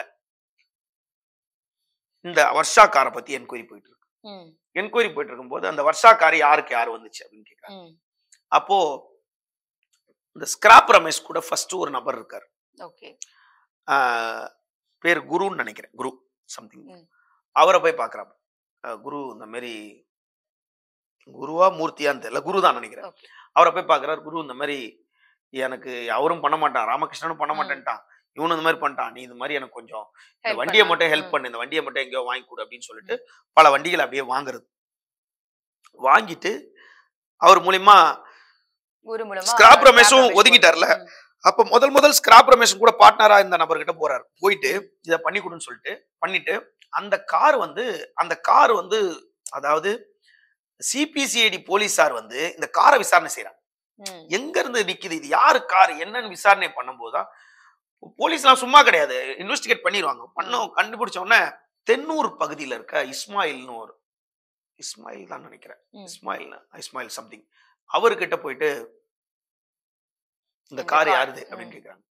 இந்த வர்ஷாக்காரை பத்தி என்கொயரி போயிட்டு இருக்கு ம், என்கொயரி போயிட்டு இருக்கும்போது அந்த வர்ஷாக்காரி யாருக்கு யார் வந்துச்சு அப்படின்னு கேட்கறாங்க ம். அப்போ இந்த ஸ்கிராப் ரமேஷ் கூட ஃபர்ஸ்ட் ஒரு நபர் இருக்காரு ஓகே ஆஹ் பேர் குருன்னு நினைக்கிறேன் குரு சம்திங் ம். அவரை போய் பார்க்குறாங்க குரு இந்த மாதிரி குருவா மூர்த்தியான்னு தெரியல குரு தான் நினைக்கிறேன் ஓகே அவரை போய் பார்க்குறாரு குரு இந்த மாதிரி எனக்கு அவரும் பண்ண மாட்டான் ராமகிருஷ்ணனும் பண்ண ம். மாட்டேன்ட்டான் இவனும் இந்த மாதிரி பண்ணிட்டான் நீ இந்த மாதிரி எனக்கு கொஞ்சம் இந்த Help வண்டியை பண்ணா. மட்டும் ஹெல்ப் ம், பண்ணு இந்த வண்டியை மட்டும் எங்கேயோ வாங்கி கொடு அப்படின்னு சொல்லிட்டு பல வண்டிகளை அப்படியே வாங்குறது வாங்கிட்டு அவர் மூலியமா குரு மூலமா Scrap அவர் ரமேஷும் Scrap ரமேஷ் ஒதுங்கிட்டார்ல? ம், அப்ப முதல் முதல் ஸ்கிராப் ரமேஷன் கூட பார்ட்னரா இந்த நபர்கிட்ட போறாரு போயிட்டு இதை பண்ணி கொடுன்னு சொல்லிட்டு பண்ணிட்டு அந்த கார் வந்து அந்த கார் வந்து அதாவது சிபிசிஐடி போலீஸார் வந்து இந்த காரை விசாரணை செய்யறாங்க ம், எங்க இருந்து நிக்குது இது யாரு கார் என்னன்னு விசாரணை பண்ணும்போதுதான் போலீஸ்லாம் சும்மா கிடையாது இன்வெஸ்டிகேட் பண்ணிடுவாங்க பண்ணோம் கண்டுபிடிச்ச உடனே தென்னூர் பகுதியில இருக்க இஸ்மாயில்னு ஒரு இஸ்மாயில் தான் நினைக்கிறேன் ம். இஸ்மாயில் இஸ்மாயில் சம்திங் அவர்கிட்ட போயிட்டு இந்த இந்த கார் car, யாருது அப்படின்னு ம். கேக்குறாங்க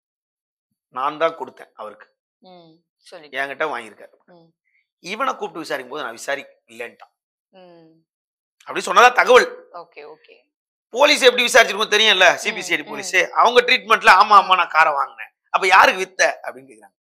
நான் தான் கொடுத்தேன் அவருக்கு ம், சொல்லி என்கிட்ட வாங்கியிருக்காரு ம். இவனை கூப்பிட்டு விசாரிக்கும் போது நான் விசாரி இல்லைன்ட்டான் ம், அப்படி சொன்னதா தகவல் ஓகே ஓகே போலீஸ் எப்படி விசாரிச்சிருக்கும் தெரியும்ல சிபிசிஐடி ம். போலீஸ் அவங்க ட்ரீட்மெண்ட்ல ஆமா ஆமா நான் காரை வாங்கினேன் அப்ப யாருக்கு வித்த அப்படின்னு கேக்குறாங்க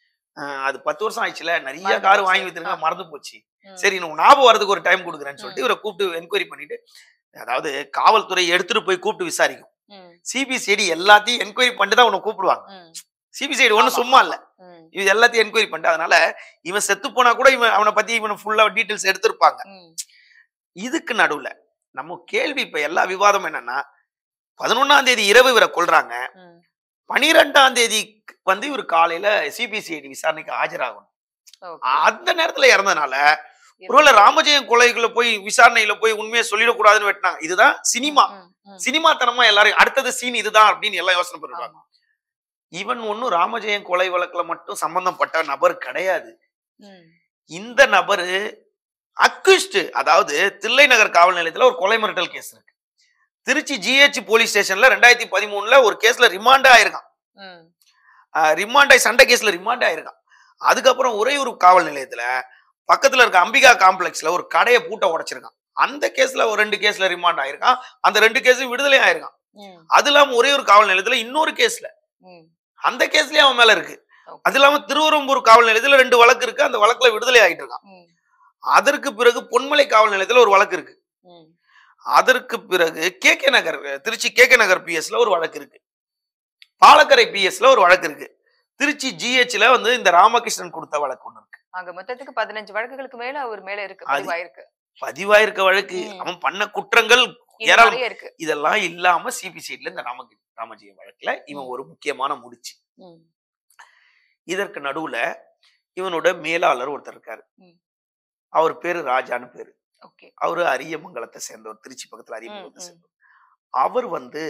ஆஹ் அது பத்து வருஷம் ஆயிடுச்சுல நிறைய மறந்து கார் போச்சு. வாங்கி வித்துருங்க ஆ. மறந்து போச்சு ம், சரி நான் ஞாபகம் வரதுக்கு ஒரு டைம் கொடுக்குறேன்னு சொல்லிட்டு ம். இவரை கூப்பிட்டு என்கொயரி பண்ணிட்டு அதாவது காவல்துறை எடுத்துட்டு போய் கூப்பிட்டு விசாரிக்கும் ம், சிபிசிஐடி எல்லாத்தையும் என்கொயரி பண்ணிட்டு தான் உன்னை கூப்பிடுவாங்க ம், சிபிசிஐடி ஒன்றும் ஆமா. சும்மா இல்ல ம், இது எல்லாத்தையும் என்கொயரி பண்ணிட்டு அதனால இவன் செத்து போனா கூட இவன் அவனை பத்தி இவனை ஃபுல்லா டீட்டெயில்ஸ் எடுத்திருப்பாங்க ம், இதுக்கு நடுவுல நம்ம கேள்வி இப்ப எல்லா விவாதம் என்னன்னா பதினொன்னாம் தேதி இரவு இவரை கொல்றாங்க ம். பனிரெண்டாம் தேதி வந்து இவர் காலையில சிபிசிஐடி விசாரணைக்கு ஆஜராகணும் ஓகே. அந்த நேரத்துல இறந்தனால ஒருவேளை ராமஜெயம் கொலைகளை போய் விசாரணையில போய் உண்மையை சொல்லிடக்கூடாதுன்னு வெட்டினாங்க இதுதான் சினிமா ம், ம், சினிமாத்தனமா எல்லாரும் அடுத்தது சீன் இதுதான் அப்படின்னு எல்லாம் யோசனை பண்ணுவாங்க ஆமா. இவன் ஒன்னும் ராமஜெயம் கொலை வழக்குல மட்டும் சம்பந்தப்பட்ட நபர் கிடையாது ம், இந்த நபரு அக்யூஸ்ட் அதாவது தில்லை நகர் காவல் நிலையத்துல ஒரு கொலை மிரட்டல் கேஸ் இருக்கு திருச்சி ஜிஹெச் போலீஸ் ஸ்டேஷன்ல ரெண்டாயிரத்தி பதிமூணுல ஒரு கேஸ்ல ரிமாண்ட் ஆயிருக்கான் ம், ரிமாண்ட் ஆகி சண்டை கேஸ்ல ரிமாண்ட் ஆயிருக்கான் அதுக்கப்புறம் உறையூர் காவல் நிலையத்துல பக்கத்துல இருக்க அம்பிகா காம்ப்ளெக்ஸ்ல ஒரு கடையை பூட்ட உடைச்சிருக்கான் அந்த கேஸ்ல ஒரு ரெண்டு கேஸ்ல ரிமாண்ட் ஆயிருக்கான் அந்த ரெண்டு கேஸும் விடுதலை ஆயிருக்கான் ம், அது இல்லாம ஒரே ஒரு காவல் நிலையத்துல இன்னொரு கேஸ்ல ம். அந்த கேஸ்லயே அவன் மேல இருக்கு Okay. அது இல்லாம திருவரம்பூர் காவல் நிலையத்துல ரெண்டு வழக்கு இருக்கு அந்த வழக்குல விடுதலை ஆயிட்டு இருக்கான் ம், அதற்கு பிறகு பொன்மலை காவல் நிலையத்துல ஒரு வழக்கு இருக்கு ம். அதற்கு பிறகு K K Nagar Tiruchi K K Nagar பிஎஸ்ல ஒரு வழக்கு இருக்கு பாலக்கரை பிஎஸ்ல ஒரு வழக்கு இருக்கு திருச்சி ஜிஹெச்ல வந்து இந்த ராமகிருஷ்ணன் கொடுத்த வழக்கு ஒண்ணு இருக்கு அங்க மொத்தத்துக்கு பதினஞ்சு வழக்குகளுக்கு மேல அவர் மேல இருக்கு அது- பதிவாயிருக்கு பதிவாயிருக்க வழக்கு ம். அவன் பண்ண குற்றங்கள் இது ஏராளம். நிறைய இருக்கு இதெல்லாம் இல்லாம சிபிசிஐடில இந்த ராமகி ராமஜெயம் வழக்குல இவன் ம். ஒரு முக்கியமான முடிச்சு ம், இதற்கு நடுவுல இவனோட மேலாளர் ஒருத்தர் இருக்காரு ம். அவர் பேரு ராஜான்னு பேரு ஓகே அவரு அரியமங்கலத்தை சேர்ந்தவர் திருச்சி பக்கத்துல அரியமங்கலத்தை ம். சேர்ந்தவர் அவர் வந்து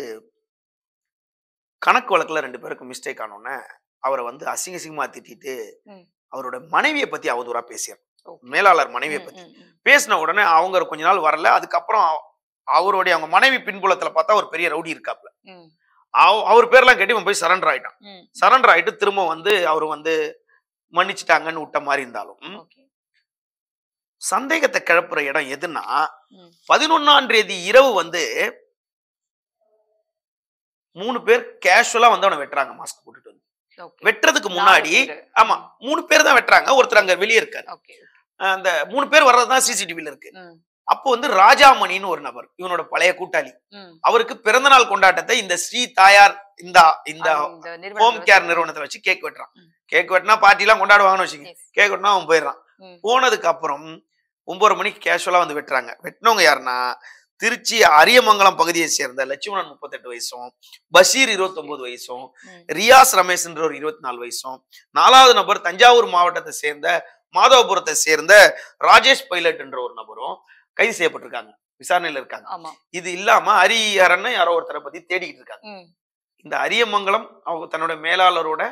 கணக்கு வழக்குல ரெண்டு பேருக்கு மிஸ்டேக் ஆனோடனே அவரை வந்து அசிங்க அசிங்கமா திட்டிட்டு ம். அவரோட மனைவியை பத்தி அவதூறா பேசியார் Okay. மேலாளர் மனைவியை ம், பத்தி ம், ம். பேசின உடனே அவங்க கொஞ்ச நாள் வரல அதுக்கப்புறம் அவ- அவருடைய அவங்க மனைவி பின்புலத்துல பார்த்தா ஒரு பெரிய ரவுடி இருக்காப்ல ம், அவ- அவர் பேர்லாம் கேட்டு இவன் போய் சரண்டர் ஆயிட்டான் ம். சரண்டர் ஆயிட்டு திரும்ப வந்து அவர் வந்து மன்னிச்சிட்டாங்கன்னு விட்ட மாதிரி இருந்தாலும் ம், ஓகே சந்தேகத்தை கிளப்புற இடம் எதுன்னா ம். பதினொன்னாம் தேதி இரவு வந்து மூணு பேர் கேஷுவலா வந்து அவனை வெட்டுறாங்க மாஸ்க் போட்டுட்டு வந்து ஓகே வெட்டுறதுக்கு முன்னாடி நாலு பேரு. ஆமா மூணு பேர் தான் வெட்டுறாங்க ஒருத்தர் அங்க வெளியே இருக்காரு ஓகே அந்த மூணு பேர் வர்றதுதான் சிசிடிவில இருக்கு ம், அப்போ வந்து ராஜாமணின்னு ஒரு நபர் இவனோட பழைய கூட்டாளி ம். அவருக்கு பிறந்தநாள் கொண்டாட்டத்தை இந்த ஸ்ரீ தாயார் இந்த இந்த அந்த ஹோம் நிறுவனத்துல கேர் வச்சு- நிறுவனத்துல வச்சு கேக் வெட்டுறான் ம். கேக் வெட்டினா பார்ட்டி எல்லாம் கொண்டாடுவாங்கன்னு வச்சுக்க Yes. கேக் வெட்டினா அவன் போயிடுறான் ம். போனதுக்கு அப்புறம் ஒன்பது மணிக்கு கேஷுவலா வந்து வெட்டுறாங்க வெட்டினவங்க யாருன்னா திருச்சி அரியமங்கலம் பகுதியை சேர்ந்த லட்சுமணன் முப்பத்தெட்டு வயசும் பஷீர் 29 வயசும் ம். ரியாஸ் ரமேஷ்ன்ற ஒரு இருபத்தி நாலு வயசும் நாலாவது நபர் தஞ்சாவூர் மாவட்டத்தை சேர்ந்த மாதவபுரத்தை சேர்ந்த ராஜேஷ் பைலட் என்ற ஒரு நபரும் கைது செய்யப்பட்டிருக்காங்க விசாரணையில இருக்காங்க ஆமா இது இல்லாம ஹரிஹரன் யாரோ ஒருத்தரை பத்தி தேடிக்கிட்டு இருக்காங்க ம், இந்த அரியமங்கலம் அவங்க தன்னோட மேலாளரோட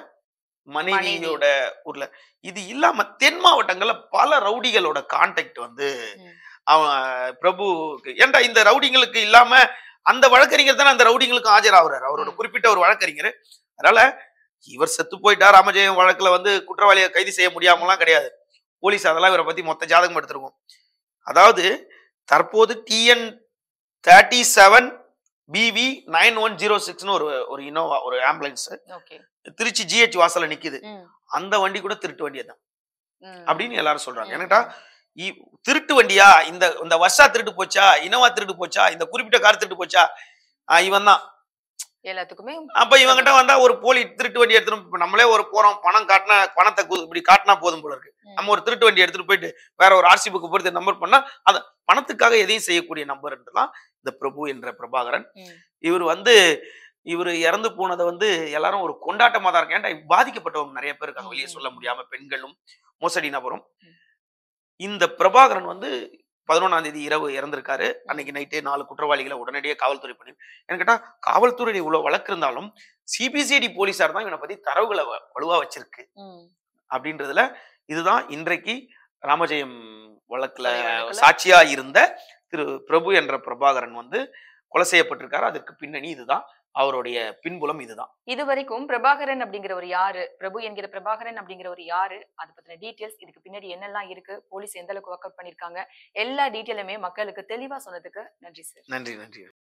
மனைவியோட ஊர்ல இது இல்லாம தென் மாவட்டங்கள்ல பல ரவுடிகளோட கான்டாக்ட் வந்து ம். அவன் பிரபுக்கு ஏன்டா இந்த ரவுடிங்களுக்கு இல்லாம அந்த வழக்கறிஞர் தானே அந்த ரவுடிங்களுக்கு ஆஜராகிறார் அவரோட ம். குறிப்பிட்ட ஒரு வழக்கறிஞர் அதனால இவர் செத்து போயிட்டா ராமஜெயம் வழக்குல வந்து குற்றவாளியை கைது செய்ய முடியாமலாம் கிடையாது போலீஸ் அதெல்லாம் இவரை பத்தி மொத்த ஜாதகம் எடுத்திருக்கோம் அதாவது தற்போது TN thirty seven BV nine one zero சிக்ஸ்னு ஒரு ஒரு இனோவா ஒரு ஆம்புலன்ஸ் ஓகே திருச்சி ஜிஹெச் வாசல்ல நிக்குது ம், அந்த வண்டி கூட திருட்டு வண்டியை தான் ம். அப்படின்னு எல்லாரும் சொல்றாங்க ம், எனக்கா இ- திருட்டு வண்டியா இந்த இந்த வர்ஷா திருட்டு போச்சா இனோவா திருட்டு போச்சா இந்த குறிப்பிட்ட கார் திருட்டு போச்சா இவன் தான் எல்லாத்துக்குமே அப்ப இவங்கிட்ட வந்தா ஒரு போலி திருட்டு வண்டி எடுத்துட்டு இப்ப நம்மளே ஒரு போறோம் பணம் காட்டினா பணத்தை கு- இப்படி காட்டினா போதும் போல இருக்கு ம். நம்ம ஒரு திருட்டு வண்டி எடுத்துட்டு போயிட்டு வேற ஒரு ஆர்சி புக்கு பொறுத்து நம்பர் பண்ணா அத பணத்துக்காக எதையும் செய்யக்கூடிய நம்பர் என்றுதான் இந்த பிரபு என்ற பிரபாகரன் ம். இவர் வந்து இவர் இறந்து போனதை வந்து எல்லாரும் ஒரு கொண்டாட்டமா தான் இருக்கு ஏன்டா பாதிக்கப்பட்டவங்க நிறைய பேர் இருக்காங்க வெளியே ம். சொல்ல முடியாம பெண்களும் மோசடி நபரும் ம். இந்த பிரபாகரன் வந்து பதினொன்னாம் தேதி இரவு இறந்திருக்காரு அன்னைக்கு நைட்டே நாலு குற்றவாளிகளை உடனடியே காவல்துறை பண்ணி எனக்கு கேட்டா காவல்துறை இவ்வளவு வழக்கு இருந்தாலும் சிபிசிஐடி போலீசார் தான் இவனை பத்தி தரவுகளை வ- வலுவா வச்சிருக்கு ம், அப்படின்றதுல இதுதான் இன்றைக்கு ராமஜெயம் வழக்குல கொலை வழக்குல. சாட்சியா இருந்த திரு பிரபு என்ற பிரபாகரன் வந்து கொலை செய்யப்பட்டிருக்காரு அதற்கு பின்னணி இதுதான் அவருடைய பின்புலம் இதுதான் இதுவரைக்கும் பிரபாகரன் அப்படிங்கிறவர் யாரு பிரபு என்கிற பிரபாகரன் அப்படிங்கிறவர் யாரு அதை பத்தின டீடைல்ஸ் இதுக்கு பின்னாடி என்னெல்லாம் இருக்கு போலீஸ் எந்த அளவுக்கு ஒர்க் அவுட் பண்ணிருக்காங்க எல்லா டீட்டெயிலுமே மக்களுக்கு தெளிவா சொன்னதுக்கு நன்றி சார் நன்றி நன்றி